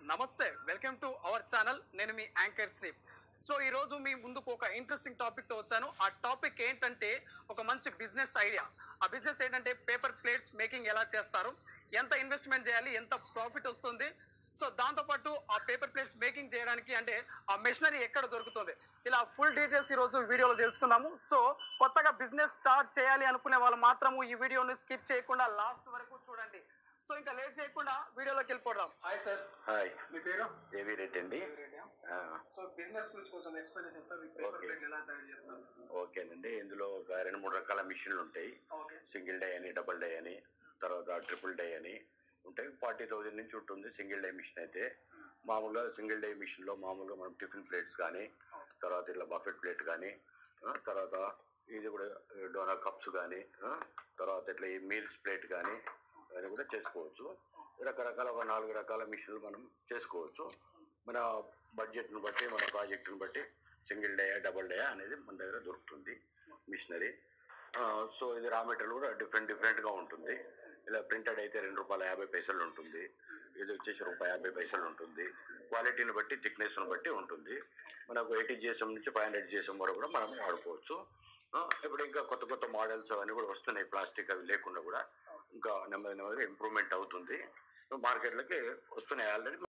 నమస్తే welcome to our channel నేను మీ anchor Shri so ఈ రోజు మీ ముందుకు ఒక ఇంట్రెస్టింగ్ టాపిక్ తో వచ్చాను ఆ టాపిక్ ఏంటంటే ఒక మంచి బిజినెస్ ఐడియా ఆ బిజినెస్ ఏంటంటే పేపర్ ప్లేట్స్ మేకింగ్ ఎలా చేస్తారు ఎంత ఇన్వెస్ట్మెంట్ చేయాలి ఎంత ప్రాఫిట్ వస్తుంది సో దాంతోపాటు ఆ పేపర్ ప్లేట్స్ మేకింగ్ చేయడానికి అంటే ఆ మెషినరీ ఎక్కడ దొరుకుతుంది ఇలా ఫుల్ డీటెయిల్స్ ఈ రోజు వీడియోలో తెలుసుకుందాము సో కొత్తగా బిజినెస్ స్టార్ట్ చేయాలి అనుకునే వాళ్ళు మాత్రము ఈ వీడియోని స్కిప్ చేయకుండా లాస్ట్ వరకు చూడండి సో ఇంకా లేట్ చేయకుండా వీడియోలోకి వెళ్ళిపోదాం హాయ్ సార్ హాయ్ మీ పేరు ఏవి రెడ్డి అండి ఆ, సో బిజినెస్ గురించి కొంచెం explain sir paper Okay. Plate ఎలా తయారు చేస్తారు ఓకేనండి ఇందులో ఒక రెండు మూడు రకాల మిషన్లు ఉంటాయి ఓకే సింగిల్ డే అని డబుల్ డే అని తర్వాత ట్రిపుల్ డే అని ఉంటాయి ఫార్టీ థౌజండ్ నుంచి ఉంటుంది సింగిల్ డే మిషన్ అయితే మామూలుగా సింగిల్ డే మిషన్లో మామూలుగా మనం టిఫిన్ ప్లేట్స్ కానీ తర్వాత ఇట్లా బఫెట్ ప్లేట్ కానీ ఆ, తర్వాత ఇది కూడా డోనా కప్స్ కానీ ఆ, తర్వాత ఇట్లా ఈ మీల్స్ ప్లేట్ కానీ అది కూడా చేసుకోవచ్చు రకరకాల ఒక నాలుగు రకాల మిషన్లు మనం చేసుకోవచ్చు మన బడ్జెట్ను బట్టి మన ప్రాజెక్టును బట్టి సింగిల్ డే డబుల్ డే అనేది మన దగ్గర దొరుకుతుంది మిషనరీ సో ఇది రా మెటీరియల్ కూడా డిఫరెంట్ డిఫరెంట్గా ఉంటుంది ఇలా ప్రింటెడ్ అయితే రెండు రూపాయల యాభై పైసలు ఉంటుంది ఇది వచ్చేసి రూపాయి యాభై పైసలు ఉంటుంది క్వాలిటీని బట్టి థిక్నెస్ను బట్టి ఉంటుంది మనకు ఎయిటీ జిఎస్ఎం నుంచి ఫైవ్ హండ్రెడ్ జిఎస్ఎం వరకు కూడా మనం వాడుకోవచ్చు ఆ, ఇప్పుడు ఇంకా కొత్త కొత్త మోడల్స్ అవన్నీ కూడా వస్తున్నాయి ప్లాస్టిక్ అవి లేకుండా కూడా ఇంకా నెమ్మది నెమ్మదిగా ఇంప్రూవ్మెంట్ అవుతుంది మార్కెట్లకి వస్తున్నాయి ఆల్రెడీ